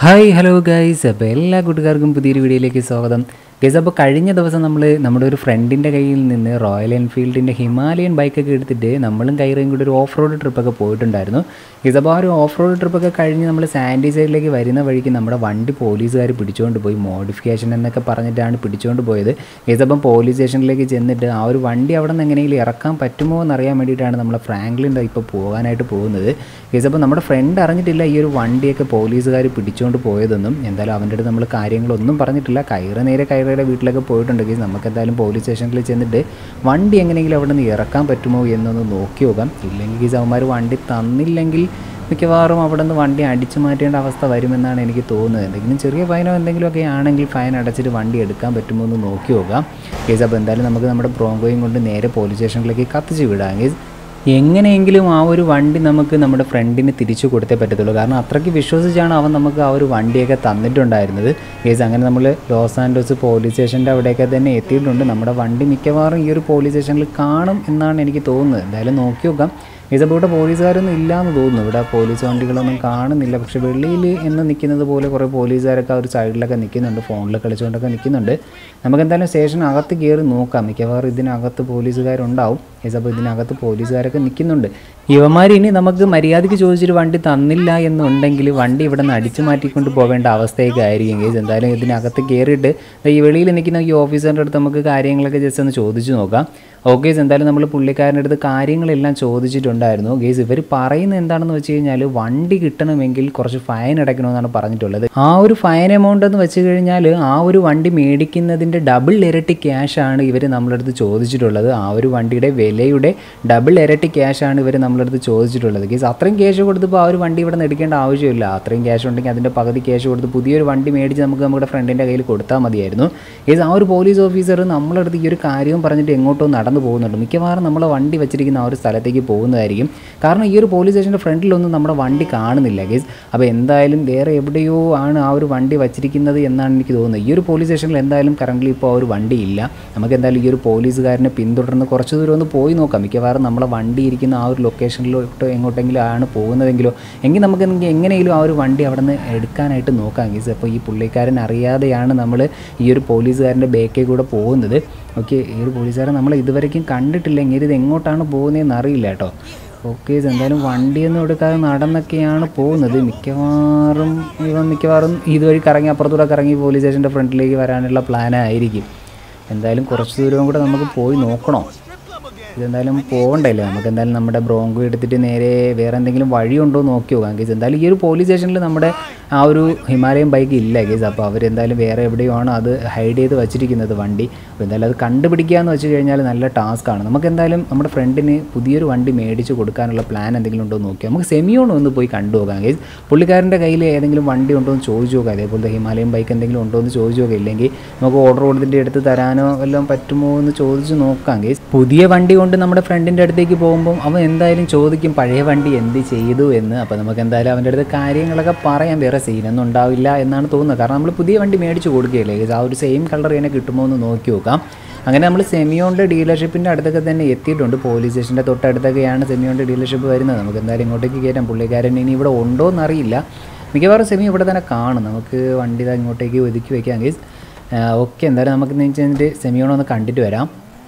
hi hello guys അപ്പോൾ എല്ലാ കൂട്ടുകാർക്കും പുതിയൊരു വീഡിയോയിലേക്ക് സ്വാഗതം ഗൈസ് അപ്പോൾ കഴിഞ്ഞ ദിവസം നമ്മൾ നമ്മുടെ ഒരു ഫ്രണ്ടിൻ്റെ കയ്യിൽ നിന്ന് റോയൽ എൻഫീൽഡിൻ്റെ ഹിമാലയൻ ബൈക്കൊക്കെ എടുത്തിട്ട് നമ്മളും കൈറയും കൂടി ഒരു ഓഫ് റോഡ് ട്രിപ്പൊക്കെ പോയിട്ടുണ്ടായിരുന്നു ഗൈസ് അപ്പോൾ ആ ഒരു ഓഫ് റോഡ് ട്രിപ്പൊക്കെ കഴിഞ്ഞ് നമ്മൾ സാൻഡി സൈഡിലേക്ക് വരുന്ന വഴിക്ക് നമ്മുടെ വണ്ടി പോലീസുകാർ പിടിച്ചുകൊണ്ട് പോയി മോഡിഫിക്കേഷൻ എന്നൊക്കെ പറഞ്ഞിട്ടാണ് പിടിച്ചുകൊണ്ട് പോയത് ഗൈസ് അപ്പം പോലീസ് സ്റ്റേഷനിലേക്ക് ചെന്നിട്ട് ആ ഒരു വണ്ടി അവിടെ നിന്ന് എങ്ങനെയെങ്കിലും ഇറക്കാൻ പറ്റുമോ എന്നറിയാൻ വേണ്ടിയിട്ടാണ് നമ്മൾ ഫ്രാങ്ക്ലിൻ്റെ ഇപ്പോൾ പോകാനായിട്ട് പോകുന്നത് ഗൈസ് അപ്പോൾ നമ്മുടെ ഫ്രണ്ട് അറിഞ്ഞിട്ടില്ല ഈ ഒരു വണ്ടിയൊക്കെ പോലീസുകാർ പിടിച്ചുകൊണ്ട് പോയതെന്നും എന്തായാലും അവൻ്റെ അടുത്ത് നമ്മൾ കാര്യങ്ങളൊന്നും പറഞ്ഞിട്ടില്ല കയറ നേരെ കയറയുടെ വീട്ടിലൊക്കെ പോയിട്ടുണ്ട് ഗൈസ് നമുക്ക് എന്തായാലും പോലീസ് സ്റ്റേഷനിൽ ചെന്നിട്ട് വണ്ടി എങ്ങനെയെങ്കിലും അവിടെ നിന്ന് ഇറക്കാൻ പറ്റുമോ എന്നൊന്ന് നോക്കി നോക്കാം ഇല്ലെങ്കിൽ ഗൈസ് അവന്മാർ വണ്ടി തന്നില്ലെങ്കിൽ മിക്കവാറും അവിടെ നിന്ന് വണ്ടി അടിച്ചു മാറ്റേണ്ട അവസ്ഥ വരുമെന്നാണ് എനിക്ക് തോന്നുന്നത് എന്തെങ്കിലും ചെറിയ ഫൈനോ എന്തെങ്കിലുമൊക്കെ ആണെങ്കിൽ ഫൈൻ അടച്ചിട്ട് വണ്ടി എടുക്കാൻ പറ്റുമോ എന്ന് നോക്കി നോക്കാം കേസ് അപ്പോൾ എന്തായാലും നമുക്ക് നമ്മുടെ ബ്രോങ്കോയും കൊണ്ട് നേരെ പോലീസ് സ്റ്റേഷനിലേക്ക് കത്തിച്ച് വിടാം കേസ് എങ്ങനെയെങ്കിലും ആ ഒരു വണ്ടി നമുക്ക് നമ്മുടെ ഫ്രണ്ടിന് തിരിച്ചു കൊടുത്തേ പറ്റത്തുള്ളൂ കാരണം അത്രയ്ക്ക് വിശ്വസിച്ചാണ് അവൻ നമുക്ക് ആ ഒരു വണ്ടിയൊക്കെ തന്നിട്ടുണ്ടായിരുന്നത് കേസ് അങ്ങനെ നമ്മൾ ലോസ് ആൻഡോസ് പോലീസ് സ്റ്റേഷൻ്റെ അവിടെയൊക്കെ തന്നെ എത്തിയിട്ടുണ്ട് നമ്മുടെ വണ്ടി മിക്കവാറും ഈ ഒരു പോലീസ് സ്റ്റേഷനിൽ കാണും എന്നാണ് എനിക്ക് തോന്നുന്നത് എന്തായാലും നോക്കി നോക്കാം കേസ് അപ്പോൾ ഇവിടെ പോലീസുകാരൊന്നും ഇല്ലയെന്ന് തോന്നുന്നു ഇവിടെ പോലീസ് വണ്ടികളൊന്നും കാണുന്നില്ല പക്ഷെ വെളിയിൽ എന്ന് നിൽക്കുന്നത് പോലെ കുറേ പോലീസുകാരൊക്കെ ആ ഒരു സൈഡിലൊക്കെ നിൽക്കുന്നുണ്ട് ഫോണിൽ കളിച്ചുകൊണ്ടൊക്കെ നിൽക്കുന്നുണ്ട് നമുക്ക് എന്തായാലും സ്റ്റേഷനകത്ത് കയറി നോക്കാം മിക്കവാറും ഇതിനകത്ത് പോലീസുകാരുണ്ടാവും കേസ് അപ്പോൾ ഇതിനകത്ത് പോലീസുകാരൊക്കെ നിൽക്കുന്നുണ്ട് ഇവന്മാർ ഇനി നമുക്ക് മര്യാദയ്ക്ക് ചോദിച്ചിട്ട് വണ്ടി തന്നില്ല എന്നുണ്ടെങ്കിൽ വണ്ടി ഇവിടെ നിന്ന് അടിച്ചു മാറ്റിക്കൊണ്ട് പോവേണ്ട അവസ്ഥയൊക്കെ ആയിരിക്കും കേസ് എന്തായാലും ഇതിനകത്ത് കയറിയിട്ട് ഈ വെളിയിൽ നിൽക്കുന്ന ഈ ഓഫീസറിൻ്റെ അടുത്ത് നമുക്ക് കാര്യങ്ങളൊക്കെ ജസ്റ്റ് ഒന്ന് ചോദിച്ചു നോക്കാം ഓക്കെ എന്തായാലും നമ്മൾ പുള്ളിക്കാരൻ്റെ അടുത്ത് കാര്യങ്ങളെല്ലാം ചോദിച്ചിട്ടുണ്ടായിരുന്നു ഗേസ് ഇവർ പറയുന്നത് എന്താണെന്ന് വെച്ച് കഴിഞ്ഞാൽ വണ്ടി കിട്ടണമെങ്കിൽ കുറച്ച് ഫൈൻ അടയ്ക്കണമെന്നാണ് പറഞ്ഞിട്ടുള്ളത് ആ ഒരു ഫൈൻ എമൗണ്ട് എന്ന് വെച്ച് കഴിഞ്ഞാൽ ആ ഒരു വണ്ടി മേടിക്കുന്നതിൻ്റെ ഡബിൾ ഇരട്ടി ക്യാഷാണ് ഇവർ നമ്മളടുത്ത് ചോദിച്ചിട്ടുള്ളത് ആ ഒരു വണ്ടിയുടെ വിലയുടെ ഡബിൾ ഇരട്ടി ക്യാഷാണ് ഇവർ നമ്മളടുത്ത് ചോദിച്ചിട്ടുള്ളത് ഗേസ് അത്രയും ക്യാഷ് കൊടുത്തപ്പോൾ ആ ഒരു വണ്ടി ഇവിടെ നിന്ന് എടുക്കേണ്ട ആവശ്യമില്ല അത്രയും ക്യാഷ് ഉണ്ടെങ്കിൽ അതിൻ്റെ പകുതി ക്യാഷ് കൊടുത്ത് പുതിയൊരു വണ്ടി മേടിച്ച് നമുക്ക് നമ്മുടെ ഫ്രണ്ടിൻ്റെ കയ്യിൽ കൊടുത്താൽ മതിയായിരുന്നു ഗേസ് ആ ഒരു പോലീസ് ഓഫീസർ നമ്മളടുത്ത് ഈ ഒരു കാര്യവും പറഞ്ഞിട്ട് എങ്ങോട്ടോ നടന്നു പോകുന്നുണ്ട് മിക്കവാറും നമ്മളെ വണ്ടി വെച്ചിരിക്കുന്ന ആ ഒരു സ്ഥലത്തേക്ക് പോകുന്നതായിരിക്കും കാരണം ഈ ഒരു പോലീസ് സ്റ്റേഷൻ്റെ ഫ്രണ്ടിലൊന്നും നമ്മുടെ വണ്ടി കാണുന്നില്ല ഗേസ് അപ്പോൾ എന്തായാലും വേറെ എവിടെയോ ആണ് ആ ഒരു വണ്ടി വച്ചിരിക്കുന്നത് എന്നാണ് എനിക്ക് തോന്നുന്നത് ഈ ഒരു പോലീസ് സ്റ്റേഷനിൽ എന്തായാലും കറൻ്റ് ഇപ്പോൾ ആ ഒരു വണ്ടി ഇല്ല നമുക്ക് എന്തായാലും ഈ ഒരു പോലീസുകാരനെ പിന്തുടർന്ന് കുറച്ച് ദൂരം ഒന്ന് പോയി നോക്കാം മിക്കവാറും നമ്മളെ വണ്ടി ഇരിക്കുന്ന ആ ഒരു ലൊക്കേഷനിലോട്ട് എങ്ങോട്ടെങ്കിലും ആണ് പോകുന്നതെങ്കിലോ എങ്കിൽ നമുക്ക് എങ്ങനെയെങ്കിലും ആ ഒരു വണ്ടി അവിടെ നിന്ന് എടുക്കാനായിട്ട് നോക്കാം ഗീസ് അപ്പോൾ ഈ പുള്ളിക്കാരൻ അറിയാതെയാണ് നമ്മൾ ഈ ഒരു പോലീസുകാരൻ്റെ ബേക്കേ കൂടെ പോകുന്നത് ഓക്കെ ഈ ഒരു പോലീസുകാരൻ നമ്മൾ ഇതുവരേക്കും കണ്ടിട്ടില്ലെങ്കിൽ ഇത് എങ്ങോട്ടാണ് പോകുന്നതെന്ന് അറിയില്ല കേട്ടോ ഓക്കെ എന്തായാലും വണ്ടിയൊന്നും എടുക്കാതെ നടന്നൊക്കെയാണ് പോകുന്നത് മിക്കവാറും ഇവൻ മിക്കവാറും ഇതുവഴി കറങ്ങി അപ്പുറത്തൂടെ കറങ്ങി പോലീസ് സ്റ്റേഷൻ്റെ ഫ്രണ്ടിലേക്ക് വരാനുള്ള പ്ലാനായിരിക്കും എന്തായാലും കുറച്ച് ദൂരം കൂടെ നമുക്ക് പോയി നോക്കണോ ഇതെന്തായാലും പോകണ്ടല്ലേ നമുക്ക് എന്തായാലും നമ്മുടെ ബ്രോങ്കോ എടുത്തിട്ട് നേരെ വേറെ എന്തെങ്കിലും വഴിയുണ്ടോ എന്ന് നോക്കി നോക്കാം കേസ് എന്തായാലും ഈ ഒരു പോലീസ് സ്റ്റേഷനിൽ നമ്മുടെ ആ ഒരു ഹിമാലയൻ ബൈക്ക് ഇല്ല കേസ് അപ്പോൾ അവരെന്തായാലും വേറെ എവിടെയോ ആണ് അത് ഹൈഡ് ചെയ്ത് വെച്ചിരിക്കുന്നത് വണ്ടി അപ്പോൾ എന്തായാലും അത് കണ്ടുപിടിക്കുക എന്ന് വെച്ച് കഴിഞ്ഞാൽ നല്ല ടാസ്ക്കാണ് നമുക്ക് എന്തായാലും നമ്മുടെ ഫ്രണ്ടിന് പുതിയൊരു വണ്ടി മേടിച്ച് കൊടുക്കാനുള്ള പ്ലാൻ എന്തെങ്കിലും ഉണ്ടോ എന്ന് നോക്കി നമുക്ക് സെമിയോൺ ഒന്ന് പോയി കണ്ടു നോക്കാം കേസ് പുള്ളിക്കാരൻ്റെ കയ്യിൽ ഏതെങ്കിലും വണ്ടി ഉണ്ടോ എന്ന് ചോദിച്ചു നോക്കാം അതേപോലത്തെ ഹിമാലയൻ ബൈക്ക് എന്തെങ്കിലും ഉണ്ടോ എന്ന് ചോദിച്ചു നോക്കാം ഇല്ലെങ്കിൽ നമുക്ക് ഓർഡർ കൊടുത്തിട്ട് എടുത്ത് തരാനോ വല്ലതും പറ്റുമോ എന്ന് ചോദിച്ച് നോക്കാം കേസ് പുതിയ വണ്ടി കൊണ്ട് നമ്മുടെ ഫ്രണ്ടിൻ്റെ അടുത്തേക്ക് പോകുമ്പം അവൻ എന്തായാലും ചോദിക്കും പഴയ വണ്ടി എന്ത് ചെയ്തു എന്ന് അപ്പോൾ നമുക്ക് എന്തായാലും അവൻ്റെ അടുത്ത് കാര്യങ്ങളൊക്കെ പറയാം വേറെ സീനൊന്നും ഉണ്ടാവില്ല എന്നാണ് തോന്നുന്നത് കാരണം നമ്മൾ പുതിയ വണ്ടി മേടിച്ച് കൊടുക്കുകയല്ലേ ആ ഒരു സെയിം കളർ തന്നെ കിട്ടുമോ എന്ന് നോക്കി നോക്കാം അങ്ങനെ നമ്മൾ സെമിയോണിൻ്റെ ഡീലർഷിപ്പിൻ്റെ അടുത്തൊക്കെ തന്നെ എത്തിയിട്ടുണ്ട് പോലീസ് സ്റ്റേഷൻ്റെ തൊട്ടടുത്തൊക്കെയാണ് സെമിയോണിൻ്റെ ഡീലർഷിപ്പ് വരുന്നത് നമുക്ക് എന്തായാലും ഇങ്ങോട്ടേക്ക് കയറ്റാം പുള്ളിക്കാരൻ ഇനി ഇവിടെ ഉണ്ടോ എന്നറിയില്ല മിക്കവാറും സെമി ഇവിടെ തന്നെ കാണും നമുക്ക് വണ്ടി ഇതാ ഇങ്ങോട്ടേക്ക് ഒതുക്കി വെക്കാം ഗീസ് ഓക്കെ എന്തായാലും നമുക്ക് വെച്ചിട്ട് സെമിയോണൊന്ന് കണ്ടിട്ട് വരാം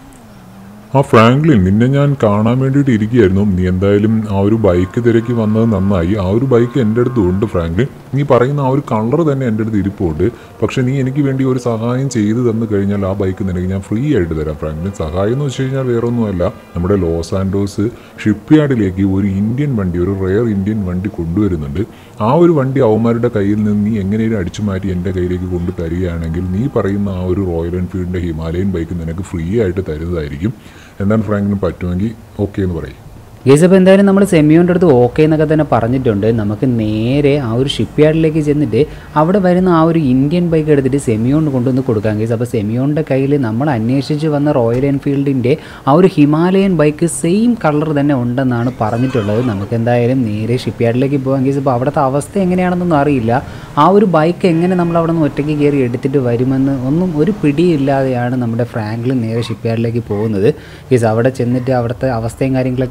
ആ ഫ്രാങ്ക്ലിൻ നിന്നെ ഞാൻ കാണാൻ വേണ്ടിയിട്ട് ഇരിക്കുകയായിരുന്നു നീ എന്തായാലും ആ ഒരു ബൈക്ക് തിരക്കി വന്നത് നന്നായി ആ ഒരു ബൈക്ക് എൻ്റെ അടുത്തും ഉണ്ട് ഫ്രാങ്ക്ലിൻ നീ പറയുന്ന ആ ഒരു കളർ തന്നെ എൻ്റെ അടുത്ത് ഇരിപ്പുണ്ട് പക്ഷേ നീ എനിക്ക് വേണ്ടി ഒരു സഹായം ചെയ്തു തന്നു കഴിഞ്ഞാൽ ആ ബൈക്ക് നിനക്ക് ഞാൻ ഫ്രീ ആയിട്ട് തരാം ഫ്രാങ്ക്ലിൻ സഹായം എന്ന് വെച്ച് കഴിഞ്ഞാൽ വേറെ ഒന്നുമല്ല നമ്മുടെ ലോസ് ആൻഡോസ് ഷിപ്പ് യാർഡിലേക്ക് ഒരു ഇന്ത്യൻ വണ്ടി ഒരു റെയർ ഇന്ത്യൻ വണ്ടി കൊണ്ടുവരുന്നുണ്ട് ആ ഒരു വണ്ടി അവന്മാരുടെ കയ്യിൽ നിന്ന് നീ എങ്ങനെയും അടിച്ചു മാറ്റി എൻ്റെ കയ്യിലേക്ക് കൊണ്ട് തരികയാണെങ്കിൽ നീ പറയുന്ന ആ ഒരു റോയൽ എൻഫീൽഡിൻ്റെ ഹിമാലയൻ ബൈക്ക് നിനക്ക് ഫ്രീ ആയിട്ട് തരുന്നതായിരിക്കും എന്താണ് ഫ്രാങ്കിന് പറ്റുമെങ്കിൽ ഓക്കെ എന്ന് പറയും ഗേസ് അപ്പോൾ എന്തായാലും നമ്മൾ സെമിയോൻ്റെ അടുത്ത് ഓക്കെ എന്നൊക്കെ തന്നെ പറഞ്ഞിട്ടുണ്ട് നമുക്ക് നേരെ ആ ഒരു ഷിപ്പ് യാർഡിലേക്ക് ചെന്നിട്ട് അവിടെ വരുന്ന ആ ഒരു ഇന്ത്യൻ ബൈക്ക് എടുത്തിട്ട് സെമിയോൺ കൊണ്ടുവന്ന് കൊടുക്കാം ഗേസ് അപ്പോൾ സെമിയോണിൻ്റെ കയ്യിൽ നമ്മൾ അന്വേഷിച്ച് വന്ന റോയൽ എൻഫീൽഡിൻ്റെ ആ ഒരു ഹിമാലയൻ ബൈക്ക് സെയിം കളർ തന്നെ ഉണ്ടെന്നാണ് പറഞ്ഞിട്ടുള്ളത് നമുക്ക് എന്തായാലും നേരെ ഷിപ്പ് യാർഡിലേക്ക് പോകാം ഗേസ് അപ്പോൾ അവിടുത്തെ അവസ്ഥ എങ്ങനെയാണെന്നൊന്നും അറിയില്ല ആ ഒരു ബൈക്ക് എങ്ങനെ നമ്മൾ അവിടെ നിന്ന് ഒറ്റയ്ക്ക് കയറി എടുത്തിട്ട് വരുമെന്ന് ഒന്നും ഒരു പിടിയില്ലാതെയാണ് നമ്മുടെ ഫ്രാങ്ക്ലിൻ നേരെ ഷിപ്പ് യാർഡിലേക്ക് പോകുന്നത് ഗേസ് അവിടെ ചെന്നിട്ട് അവിടുത്തെ അവസ്ഥയും കാര്യങ്ങളൊക്കെ എങ്ങനെയാണ്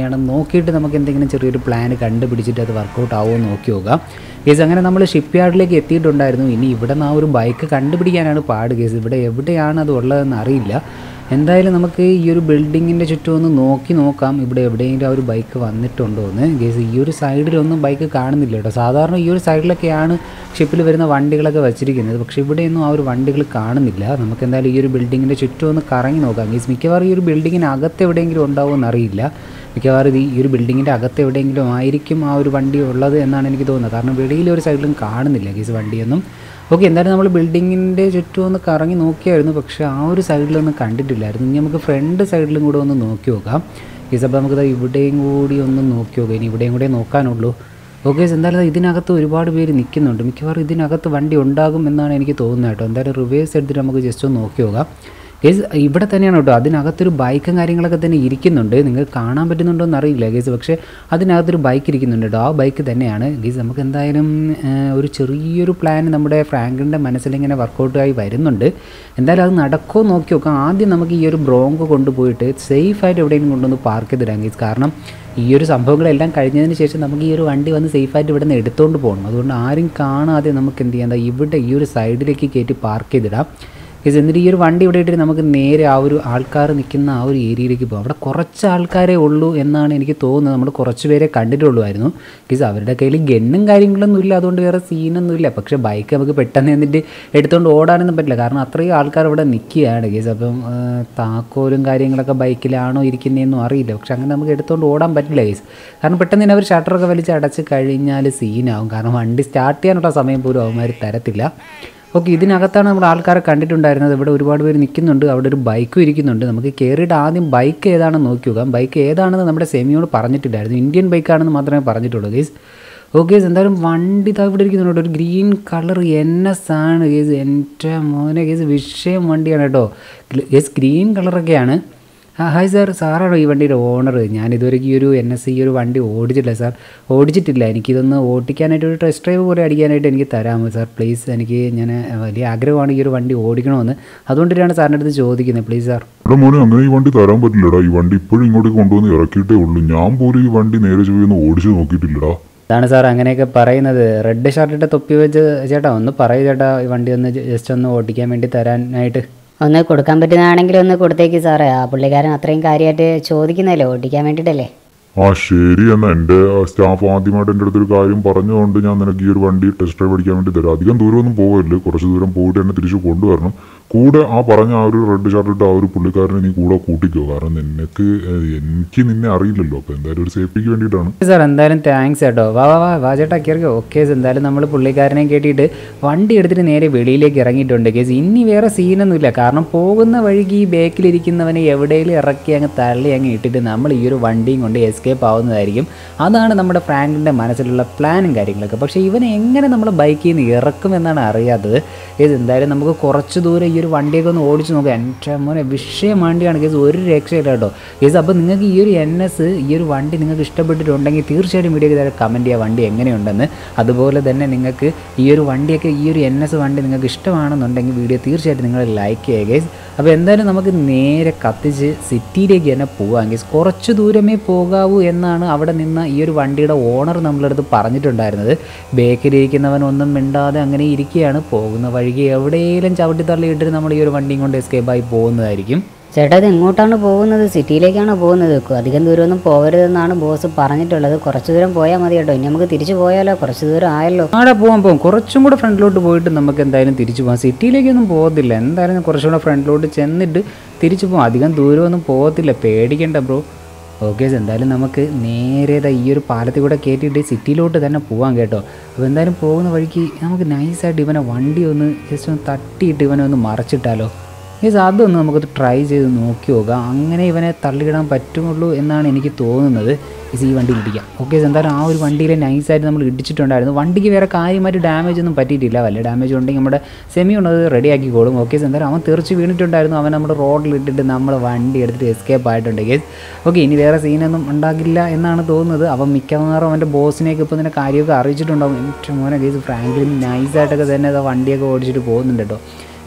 എങ്ങനെയാണെന്ന് നോക്കിയിട്ട് നമുക്ക് എന്തെങ്കിലും ചെറിയൊരു പ്ലാൻ കണ്ടുപിടിച്ചിട്ട് അത് വർക്കൗട്ട് ആവുമോ നോക്കി നോക്കാം കേസ് അങ്ങനെ നമ്മൾ ഷിപ്പ് യാർഡിലേക്ക് എത്തിയിട്ടുണ്ടായിരുന്നു ഇനി ഇവിടെ നിന്ന് ആ ഒരു ബൈക്ക് കണ്ടുപിടിക്കാനാണ് പാട് കേസ് ഇവിടെ എവിടെയാണ് അത് ഉള്ളതെന്ന് അറിയില്ല എന്തായാലും നമുക്ക് ഈ ഒരു ബിൽഡിങ്ങിൻ്റെ ചുറ്റും ഒന്ന് നോക്കി നോക്കാം ഇവിടെ എവിടെയെങ്കിലും ആ ഒരു ബൈക്ക് വന്നിട്ടുണ്ടോ എന്ന് ഗേസ് ഈ ഒരു സൈഡിലൊന്നും ബൈക്ക് കാണുന്നില്ല കേട്ടോ സാധാരണ ഈ ഒരു സൈഡിലൊക്കെയാണ് ഷിപ്പിൽ വരുന്ന വണ്ടികളൊക്കെ വെച്ചിരിക്കുന്നത് പക്ഷേ ഇവിടെയൊന്നും ആ ഒരു വണ്ടികൾ കാണുന്നില്ല നമുക്ക് എന്തായാലും ഈ ഒരു ബിൽഡിങ്ങിൻ്റെ ചുറ്റും ഒന്ന് കറങ്ങി നോക്കാം ഗേസ് മിക്കവാറും ഈ ഒരു ബിൽഡിങ്ങിനകത്ത് എവിടെയെങ്കിലും ഉണ്ടാവുമെന്ന് അറിയില്ല മിക്കവാറും ഇത് ഈ ഒരു ബിൽഡിങ്ങിൻ്റെ അകത്ത് എവിടെയെങ്കിലും ആയിരിക്കും ആ ഒരു വണ്ടി ഉള്ളത് എന്നാണ് എനിക്ക് തോന്നുന്നത് കാരണം വെളിയിൽ ഒരു സൈഡിലും കാണുന്നില്ല ഗീസ് വണ്ടിയൊന്നും ഓക്കെ എന്തായാലും നമ്മൾ ബിൽഡിങ്ങിൻ്റെ ചുറ്റും ഒന്ന് കറങ്ങി നോക്കിയായിരുന്നു പക്ഷേ ആ ഒരു സൈഡിലൊന്നും കണ്ടിട്ടില്ലായിരുന്നു ഇനി നമുക്ക് ഫ്രണ്ട് സൈഡിലും കൂടെ ഒന്ന് നോക്കി നോക്കാം ഗീസ് അപ്പോൾ നമുക്ക് ഇവിടെയും കൂടി ഒന്ന് നോക്കി നോക്കാം ഇനി ഇവിടെയും കൂടെ നോക്കാനുള്ളൂ ഓക്കെ എന്തായാലും ഇതിനകത്ത് ഒരുപാട് പേര് നിൽക്കുന്നുണ്ട് മിക്കവാറും ഇതിനകത്ത് വണ്ടി ഉണ്ടാകും എന്നാണ് എനിക്ക് തോന്നുന്നത് കേട്ടോ എന്തായാലും റിവേഴ്സ് എടുത്തിട്ട് നമുക്ക് ജസ്റ്റ് ഒന്ന് നോക്കി നോക്കാം കേസ് ഇവിടെ തന്നെയാണ് കേട്ടോ അതിനകത്തൊരു ബൈക്കും കാര്യങ്ങളൊക്കെ തന്നെ ഇരിക്കുന്നുണ്ട് നിങ്ങൾക്ക് കാണാൻ പറ്റുന്നുണ്ടോ എന്ന് അറിയില്ല കേസ് പക്ഷേ അതിനകത്തൊരു ബൈക്ക് ഇരിക്കുന്നുണ്ട് കേട്ടോ ആ ബൈക്ക് തന്നെയാണ് കേസ് നമുക്ക് എന്തായാലും ആ, ഒരു ചെറിയൊരു പ്ലാൻ നമ്മുടെ ഫ്രാങ്കിൻ്റെ മനസ്സിലിങ്ങനെ വർക്കൗട്ടായി വരുന്നുണ്ട് എന്തായാലും അത് നടക്കുമോ നോക്കി നോക്കാം ആദ്യം നമുക്ക് ഈ ഒരു ബ്രോങ്ക് കൊണ്ടുപോയിട്ട് സേഫായിട്ട് എവിടെയെങ്കിലും കൊണ്ടുവന്ന് പാർക്ക് ചെയ്തിടാം കേസ് കാരണം ഈ ഒരു സംഭവങ്ങളെല്ലാം കഴിഞ്ഞതിന് ശേഷം നമുക്ക് ഈ ഒരു വണ്ടി വന്ന് സേഫായിട്ട് ഇവിടെ നിന്ന് എടുത്തുകൊണ്ട് പോകണം അതുകൊണ്ട് ആരും കാണാതെ നമുക്ക് എന്ത് ചെയ്യാം ദാ ഇവിടെ ഈ ഒരു സൈഡിലേക്ക് കയറ്റി പാർക്ക് ചെയ്തിടാം ഗൈസ് എന്നിട്ട് ഈ ഒരു വണ്ടി ഇവിടെ ഇട്ടിട്ട് നമുക്ക് നേരെ ആ ഒരു ആൾക്കാർ നിൽക്കുന്ന ആ ഒരു ഏരിയയിലേക്ക് പോകാം അവിടെ കുറച്ച് ആൾക്കാരേ ഉള്ളൂ എന്നാണ് എനിക്ക് തോന്നുന്നത് നമ്മൾ കുറച്ച് പേരെ കണ്ടിട്ടുള്ളൂ ഗൈസ് അവരുടെ കയ്യിൽ ഗണ്ണും കാര്യങ്ങളൊന്നും ഇല്ല അതുകൊണ്ട് വേറെ സീനൊന്നും ഇല്ല പക്ഷേ ബൈക്ക് നമുക്ക് പെട്ടെന്ന് എന്നിട്ട് എടുത്തുകൊണ്ട് ഓടാനൊന്നും പറ്റില്ല കാരണം അത്രയും ആൾക്കാർ ഇവിടെ നിൽക്കുകയാണ് ഗൈസ് അപ്പം ആ, താക്കോലും കാര്യങ്ങളൊക്കെ ബൈക്കിലാണോ ഇരിക്കുന്നതെന്നും അറിയില്ല പക്ഷെ അങ്ങനെ നമുക്ക് എടുത്തുകൊണ്ട് ഓടാൻ പറ്റില്ല ഗൈസ് കാരണം പെട്ടെന്ന് തന്നെ അവർ ഷട്ടറൊക്കെ വലിച്ച് അടച്ച് കഴിഞ്ഞാൽ സീനാവും കാരണം വണ്ടി സ്റ്റാർട്ട് ചെയ്യാനുള്ള സമയം പോലും അവന്മാർ തരത്തില്ല ഓക്കെ ഇതിനകത്താണ് നമ്മൾ ആൾക്കാരെ കണ്ടിട്ടുണ്ടായിരുന്നത് ഇവിടെ ഒരുപാട് പേര് നിൽക്കുന്നുണ്ട് അവിടെ ഒരു ബൈക്കും ഇരിക്കുന്നുണ്ട് നമുക്ക് കയറിയിട്ട് ആദ്യം ബൈക്ക് ഏതാണെന്ന് നോക്കി നോക്കാം ബൈക്ക് ഏതാണെന്ന് നമ്മുടെ സെമിയോട് പറഞ്ഞിട്ടില്ലായിരുന്നു ഇന്ത്യൻ ബൈക്കാണെന്ന് മാത്രമേ പറഞ്ഞിട്ടുള്ളൂ ഗേസ് ഓക്കെ എന്തായാലും വണ്ടി ഇതാ ഇവിടെ ഇരിക്കുന്നുണ്ട് ഒരു ഗ്രീൻ കളർ എൻ എസ് ആണ് ഗേസ് എൻ്റെ മോനെ ഗേസ് വിഷയം വണ്ടിയാണ് കേട്ടോ ഗേസ് ഗ്രീൻ കളറൊക്കെയാണ് ആ ഹായ് സാർ സാറാണോ ഈ വണ്ടിയുടെ ഓണർ ഞാൻ ഇതുവരെ ഈ ഒരു എൻ എസ് ഈ ഒരു വണ്ടി ഓടിച്ചിട്ടില്ല സാർ ഓടിച്ചിട്ടില്ല എനിക്കിതൊന്ന് ഓടിക്കാനായിട്ട് ഒരു ടെസ്റ്റ് ഡ്രൈവ് പോലെ അടിക്കാനായിട്ട് എനിക്ക് തരാമോ സാർ പ്ലീസ് എനിക്ക് ഞാൻ വലിയ ആഗ്രഹമാണ് ഈ ഒരു വണ്ടി ഓടിക്കണമെന്ന് അതുകൊണ്ടിട്ടാണ് സാറിൻ്റെ അടുത്ത് ചോദിക്കുന്നത് പ്ലീസ് സാർ എടാ മോനെ അങ്ങനെ ഈ വണ്ടി തരാൻ പറ്റില്ലടാ ഈ വണ്ടി ഇപ്പോഴും ഇങ്ങോട്ട് കൊണ്ടുവന്ന് ഇറക്കിയിട്ടേ ഉള്ളൂ ഞാൻ പോലും ഈ വണ്ടി നേരെ ചൊവ്വൊന്ന് ഓടിച്ചു നോക്കിയിട്ടില്ലടാ അതാണ് സാർ അങ്ങനെയൊക്കെ പറയുന്നത് റെഡ് ഷർട്ടിട്ട് തൊപ്പി വെച്ച് ചേട്ടാ ഒന്ന് പറയൂ ചേട്ടാ ഈ വണ്ടി ഒന്ന് ജസ്റ്റ് ഒന്ന് ഓടിക്കാൻ വേണ്ടി തരാനായിട്ട് ഒന്ന് കൊടുക്കാൻ പറ്റുന്നതാണെങ്കിൽ ഒന്ന് കൊടുത്തേക്ക് സാറേ ആ പുള്ളിക്കാരൻ അത്രയും കാര്യമായിട്ട് ചോദിക്കുന്നതല്ലേ ഓടിക്കാൻ വേണ്ടിയിട്ടല്ലേ ആ ശരി എന്നാ എൻ്റെ സ്റ്റാഫ് ആദ്യമായിട്ട് എൻ്റെ അടുത്തൊരു കാര്യം പറഞ്ഞുകൊണ്ട് ഞാൻ നിനക്ക് ഈ ഒരു വണ്ടി ടെസ്റ്റ് ഡ്രൈവ് അടിക്കാൻ വേണ്ടി തരാം അധികം ദൂരമൊന്നും പോകരുത് കുറച്ച് ദൂരം പോയിട്ട് എന്നെ തിരിച്ച് കൊണ്ടുവരണം കൂടെ ആ പറഞ്ഞ ആ ഒരു റെഡ് ഷർട്ട് ഇട്ട ആ ഒരു പുള്ളിക്കാരനെ നീ കൂടെ കൂട്ടിക്കോ കാരണം നിനക്ക് ഏഹ്, എനിക്ക് നിന്നെ അറിയില്ലല്ലോ അപ്പോൾ എന്തായാലും ഒരു സേഫ്റ്റിക്ക് വേണ്ടിയിട്ടാണ് സാർ എന്തായാലും താങ്ക്സ് കേട്ടോ വാ വാ വാ വാ ചേട്ടാ കയറിക്കോ ഓക്കെ എന്തായാലും നമ്മൾ പുള്ളിക്കാരനെ കേട്ടിട്ട് വണ്ടി എടുത്തിട്ട് നേരെ വെളിയിലേക്ക് ഇറങ്ങിയിട്ടുണ്ട് കേസ് ഇനി വേറെ സീനൊന്നുമില്ല കാരണം പോകുന്ന വഴിക്ക് ഈ ബാക്കിലിരിക്കുന്നവനെ എവിടെയെങ്കിലും ഇറക്കി അങ്ങ് തള്ളി അങ്ങ് ഇട്ടിട്ട് നമ്മൾ ഈ ഒരു വണ്ടിയും കൊണ്ട് എസ്കേപ്പ് ആവുന്നതായിരിക്കും അതാണ് നമ്മുടെ ഫ്രാങ്കിൻ്റെ മനസ്സിലുള്ള പ്ലാനും കാര്യങ്ങളൊക്കെ പക്ഷേ ഇവനെ എങ്ങനെ നമ്മൾ ബൈക്കിൽ നിന്ന് ഇറക്കുമെന്നാണ് അറിയാത്തത് ഇത് എന്തായാലും നമുക്ക് കുറച്ച് ദൂരം ഈ ഒരു വണ്ടിയൊക്കെ ഒന്ന് ഓടിച്ച് നോക്കാം എൻ്റെ മോനെ വിഷയം വണ്ടിയാണ് കേസ് ഒരു രക്ഷയില്ല കേട്ടോ കേസ് അപ്പോൾ നിങ്ങൾക്ക് ഈ ഒരു എൻ എസ് ഈ ഒരു വണ്ടി നിങ്ങൾക്ക് ഇഷ്ടപ്പെട്ടിട്ടുണ്ടെങ്കിൽ തീർച്ചയായിട്ടും വീഡിയോക്ക് താഴെ കമൻറ്റ് ചെയ്യുക വണ്ടി എങ്ങനെയുണ്ടെന്ന് അതുപോലെ തന്നെ നിങ്ങൾക്ക് ഈ ഒരു വണ്ടിയൊക്കെ ഈ ഒരു എൻ എസ് വണ്ടി നിങ്ങൾക്ക് ഇഷ്ടമാണെന്നുണ്ടെങ്കിൽ വീഡിയോ തീർച്ചയായിട്ടും നിങ്ങൾ ലൈക്ക് ചെയ്യുക ഗൈസ് അപ്പോൾ എന്തായാലും നമുക്ക് നേരെ കത്തിച്ച് സിറ്റിയിലേക്ക് തന്നെ പോകാം ഗൈസ് കുറച്ച് ദൂരമേ പോകാവൂ എന്നാണ് അവിടെ നിന്ന് ഈ ഒരു വണ്ടിയുടെ ഓണർ നമ്മളടുത്ത് പറഞ്ഞിട്ടുണ്ടായിരുന്നത് ബേക്കിലിരിക്കുന്നവൻ ഒന്നും മിണ്ടാതെ അങ്ങനെ ഇരിക്കുകയാണ് പോകുന്ന വഴിക്ക് എവിടെയെങ്കിലും ചവിട്ടി തള്ളിയിട്ടിട്ട് നമ്മൾ ഈ ഒരു വണ്ടിയും കൊണ്ട് എസ്കേപ്പായി പോകുന്നതായിരിക്കും ചേട്ടാ ഇത് എങ്ങോട്ടാണ് പോകുന്നത് സിറ്റിയിലേക്കാണ് പോകുന്നത് അധികം ദൂരമൊന്നും പോകരുതെന്നാണ് ബോസ് പറഞ്ഞിട്ടുള്ളത് കുറച്ച് ദൂരം പോയാൽ മതി കേട്ടോ ഇനി നമുക്ക് തിരിച്ചു പോയാലോ കുറച്ച് ദൂരം ആയല്ലോ ആടെ പോകാൻ പോകും കുറച്ചും കൂടെ ഫ്രണ്ടിലോട്ട് പോയിട്ട് നമുക്ക് എന്തായാലും തിരിച്ചു പോകാം സിറ്റിയിലേക്കൊന്നും പോകത്തില്ല എന്തായാലും കുറച്ചും കൂടെ ഫ്രണ്ടിലോട്ട് ചെന്നിട്ട് തിരിച്ചു പോകാം അധികം ദൂരമൊന്നും പോകത്തില്ല പേടിക്കണ്ട ബ്രോ ഓക്കെ എന്തായാലും നമുക്ക് നേരെ ദാ ഈ ഒരു പാലത്തിൽ കൂടെ കയറ്റിയിട്ട് സിറ്റിയിലോട്ട് തന്നെ പോവാം കേട്ടോ അപ്പോൾ എന്തായാലും പോകുന്ന വഴിക്ക് നമുക്ക് നൈസായിട്ട് ഇവനെ വണ്ടി ഒന്ന് ജസ്റ്റ് ഒന്ന് തട്ടിയിട്ട് ഇവനെ ഒന്ന് മറച്ചിട്ടാലോ യെസ് അതൊന്ന് നമുക്ക് ട്രൈ ചെയ്ത് നോക്കി നോക്കാം അങ്ങനെ ഇവനെ തള്ളിയിടാൻ പറ്റുമുള്ളൂ എന്നാണ് എനിക്ക് തോന്നുന്നത് ഇസ് ഈ വണ്ടി ഇടിക്കാം ഓക്കെ എന്തായാലും ആ ഒരു വണ്ടിയിൽ നൈസായിട്ട് നമ്മൾ ഇടിച്ചിട്ടുണ്ടായിരുന്നു വണ്ടിക്ക് വേറെ കാര്യമായിട്ട് ഡാമേജ് ഒന്നും പറ്റിയിട്ടില്ല വല്ല ഡാമേജ് ഉണ്ടെങ്കിൽ നമ്മുടെ സെമി ഉള്ളത് റെഡി ആക്കിക്കോളും ഓക്കെ എന്തായാലും അവൻ തെറിച്ച് വീണിട്ടുണ്ടായിരുന്നു അവൻ നമ്മുടെ റോഡിൽ ഇട്ടിട്ട് നമ്മൾ വണ്ടി എടുത്തിട്ട് എസ്കേപ്പ് ആയിട്ടുണ്ട് കേസ് ഓക്കെ ഇനി വേറെ സീനൊന്നും ഉണ്ടാകില്ല എന്നാണ് തോന്നുന്നത് അവൻ മിക്കവാറും അവൻ്റെ ബോസിനെയൊക്കെ ഇപ്പോൾ തന്നെ കാര്യമൊക്കെ അറിയിച്ചിട്ടുണ്ടാവും എൻ്റെ മോനെ കേസ് ഫ്രാങ്ക്ലിൻ നൈസായിട്ടൊക്കെ തന്നെ അത് വണ്ടിയൊക്കെ ഓടിച്ചിട്ട് പോകുന്നുണ്ട് കേട്ടോ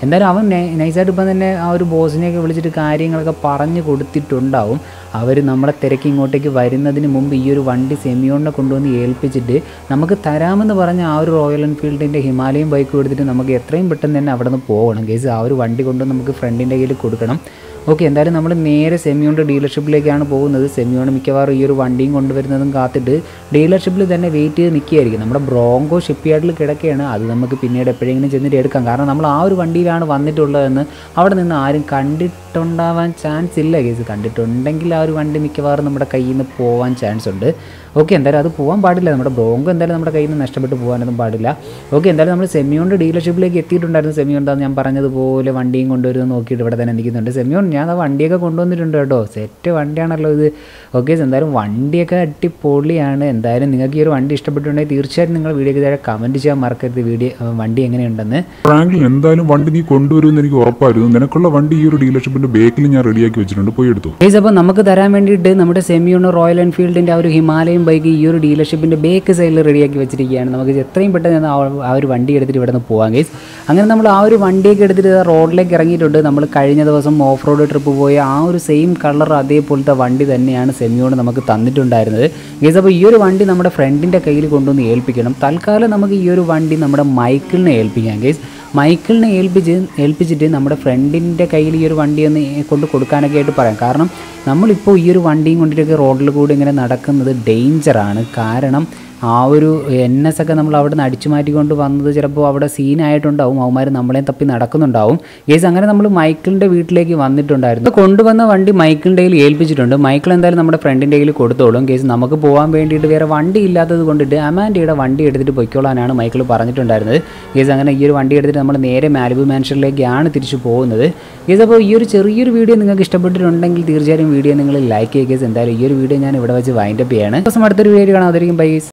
എന്തായാലും അവൻ നൈ- നൈസായിട്ട് ഇപ്പം തന്നെ ആ ഒരു ബോസിനെയൊക്കെ വിളിച്ചിട്ട് കാര്യങ്ങളൊക്കെ പറഞ്ഞു കൊടുത്തിട്ടുണ്ടാവും അവർ നമ്മളെ തിരക്കി ഇങ്ങോട്ടേക്ക് വരുന്നതിന് മുമ്പ് ഈ ഒരു വണ്ടി സെമിയോണിനെ കൊണ്ടുവന്ന് ഏൽപ്പിച്ചിട്ട് നമുക്ക് തരാമെന്ന് പറഞ്ഞ ആ ഒരു റോയൽ എൻഫീൽഡിൻ്റെ ഹിമാലയൻ ബൈക്ക് എടുത്തിട്ട് നമുക്ക് എത്രയും പെട്ടെന്ന് തന്നെ അവിടെ നിന്ന് പോകണം കേസ് ആ ഒരു വണ്ടി കൊണ്ടുവന്ന് നമുക്ക് ഫ്രണ്ടിൻ്റെ കയ്യിൽ കൊടുക്കണം ഓക്കെ എന്തായാലും നമ്മൾ നേരെ സെമിയോണിൻ്റെ ഡീലർഷിപ്പിലേക്കാണ് പോകുന്നത് സെമിയോൺ മിക്കവാറും ഈ ഒരു വണ്ടിയും കൊണ്ടുവരുന്നതും കാത്തിട്ട് ഡീലർഷിപ്പിൽ തന്നെ വെയിറ്റ് ചെയ്ത് നിൽക്കുകയായിരിക്കും നമ്മുടെ ബ്രോങ്കോ ഷിപ്പ് യാർഡിൽ കിടക്കുകയാണ് അത് നമുക്ക് പിന്നീട് എപ്പോഴെങ്കിലും ചെന്നിട്ട് എടുക്കാം കാരണം നമ്മൾ ആ ഒരു വണ്ടിയിലാണ് വന്നിട്ടുള്ളതെന്ന് അവിടെ നിന്ന് ആരും കണ്ടിട്ടുണ്ടാവാൻ ചാൻസ് ഇല്ല കേസ് കണ്ടിട്ടുണ്ടെങ്കിൽ ആ ഒരു വണ്ടി മിക്കവാറും നമ്മുടെ കയ്യിൽ നിന്ന് പോകാൻ ചാൻസ് ഉണ്ട് ഓക്കെ എന്തായാലും അത് പോകാൻ പാടില്ല നമ്മുടെ ബ്രോങ്കോ എന്തായാലും നമ്മുടെ കയ്യിൽ നിന്ന് നഷ്ടപ്പെട്ട് പോകാനൊന്നും പാടില്ല ഓക്കെ എന്തായാലും നമ്മൾ സെമിയോണിൻ്റെ ഡീലർഷിപ്പിലേക്ക് എത്തിയിട്ടുണ്ടായിരുന്നു സെമിയോൺ എന്താ ഞാൻ പറഞ്ഞതുപോലെ വണ്ടിയും കൊണ്ടുവരുമെന്ന് നോക്കിയിട്ട് ഇവിടെ തന്നെ നിൽക്കുന്നുണ്ട് സെമിയോൺ ഞാൻ ആ വണ്ടിയൊക്കെ കൊണ്ടുവന്നിട്ടുണ്ട് കേട്ടോ സെറ്റ് വണ്ടിയാണല്ലോ ഇത് ഓക്കെ എന്തായാലും വണ്ടിയൊക്കെ അടിപൊളിയാണ് എന്തായാലും നിങ്ങൾക്ക് ഈ ഒരു വണ്ടി ഇഷ്ടപ്പെട്ടിട്ടുണ്ടെങ്കിൽ തീർച്ചയായിട്ടും നിങ്ങൾ വീഡിയോക്ക് താഴെ കമൻറ്റ് ചെയ്യാൻ മറക്കരുത് വീഡിയോ വണ്ടി എങ്ങനെയുണ്ടെന്ന് ഫ്രാങ്ക്ലിൻ എന്തായാലും വണ്ടി നീ കൊണ്ടുവരുമെന്ന് എനിക്ക് ഉറപ്പായിരുന്നു നിനക്കുള്ള വണ്ടി ഈ ഒരു ഡീലർഷിപ്പിന്റെ ബേക്കിൽ ഞാൻ റെഡിയാക്കി വെച്ചിട്ടുണ്ട് പോയി എടുത്തു ഗൈസ് അപ്പോൾ നമുക്ക് തരാൻ വേണ്ടിയിട്ട് നമ്മുടെ സെമിയോണ് റോയൽ എൻഫീൽഡിൻ്റെ ആ ഒരു ഹിമാലയൻ ബൈക്ക് ഈ ഒരു ഡീലർഷിപ്പിൻ്റെ ബേക്ക് സൈഡിൽ റെഡിയാക്കി വെച്ചിരിക്കുകയാണ് നമുക്ക് എത്രയും പെട്ടെന്ന് ആ ഒരു- ആ ഒരു വണ്ടി എടുത്തിട്ട് ഇവിടെ നിന്ന് പോകാം ഗൈസ് അങ്ങനെ നമ്മൾ ആ ഒരു വണ്ടിയൊക്കെ എടുത്തിട്ട് റോഡിലേക്ക് ഇറങ്ങിയിട്ടുണ്ട് നമ്മൾ കഴിഞ്ഞ ദിവസം ഓഫ് റോഡ് ട്രിപ്പ് പോയ ആ ഒരു സെയിം കളർ അതേപോലത്തെ വണ്ടി തന്നെയാണ് സെമിയോണ് നമുക്ക് തന്നിട്ടുണ്ടായിരുന്നത് ഗൈസ് അപ്പോൾ ഈ ഒരു വണ്ടി നമ്മുടെ ഫ്രണ്ടിൻ്റെ കയ്യിൽ കൊണ്ടുവന്ന് ഏൽപ്പിക്കണം തൽക്കാലം നമുക്ക് ഈ ഒരു വണ്ടി നമ്മുടെ മൈക്കിളിനെ ഏൽപ്പിക്കാം ഗൈസ് മൈക്കിളിനെ ഏൽപ്പിച്ച് ഏൽപ്പിച്ചിട്ട് നമ്മുടെ ഫ്രണ്ടിൻ്റെ കയ്യിൽ ഈ ഒരു വണ്ടി ഒന്ന് കൊണ്ട് കൊടുക്കാനൊക്കെ ആയിട്ട് പറയാം കാരണം നമ്മളിപ്പോൾ ഈ ഒരു വണ്ടിയും കൊണ്ടിട്ടൊക്കെ റോഡിൽ കൂടി ഇങ്ങനെ നടക്കുന്നത് ഡേഞ്ചറാണ് കാരണം ആ ഒരു എൻ എസ് ഒക്കെ നമ്മൾ അവിടെ നിന്ന് അടിച്ചു മാറ്റിക്കൊണ്ട് വന്നത് ചിലപ്പോൾ അവിടെ സീനായിട്ടുണ്ടാവും അവന്മാർ നമ്മളെയും തപ്പി നടക്കുന്നുണ്ടാവും കേസ് അങ്ങനെ നമ്മൾ മൈക്കിളിൻ്റെ വീട്ടിലേക്ക് വന്നിട്ടുണ്ടായിരുന്നു കൊണ്ടുവന്ന വണ്ടി മൈക്കിളിൻ്റെ കയ്യിൽ ഏൽപ്പിച്ചിട്ടുണ്ട് മൈക്കിൾ എന്തായാലും നമ്മുടെ ഫ്രണ്ടിൻ്റെ കയ്യിൽ കൊടുത്തോളും കേസ് നമുക്ക് പോകാൻ വേണ്ടിയിട്ട് വേറെ വണ്ടി ഇല്ലാത്തത് കൊണ്ടിട്ട് അമാൻഡിയുടെ വണ്ടി എടുത്തിട്ട് പൊയ്ക്കോളാനാണ് മൈക്കിൾ പറഞ്ഞിട്ടുണ്ടായിരുന്നത് കേസ് അങ്ങനെ ഈ ഒരു വണ്ടി എടുത്തിട്ട് നമ്മൾ നേരെ മാലിബു മാൻഷനിലേക്കാണ് തിരിച്ചു പോകുന്നത് കേസ് അപ്പോൾ ഈ ഒരു ചെറിയൊരു വീഡിയോ നിങ്ങൾക്ക് ഇഷ്ടപ്പെട്ടിട്ടുണ്ടെങ്കിൽ തീർച്ചയായും വീഡിയോ നിങ്ങൾ ലൈക്ക് ചെയ്യുക കേസ് എന്തായാലും ഈ ഒരു വീഡിയോ ഞാൻ ഇവിടെ വെച്ച് വൈൻഡപ്പ് ചെയ്യാണ് ദിവസം അടുത്തൊരു വീഡിയോ കാണാം അതായിരിക്കും ബൈസ്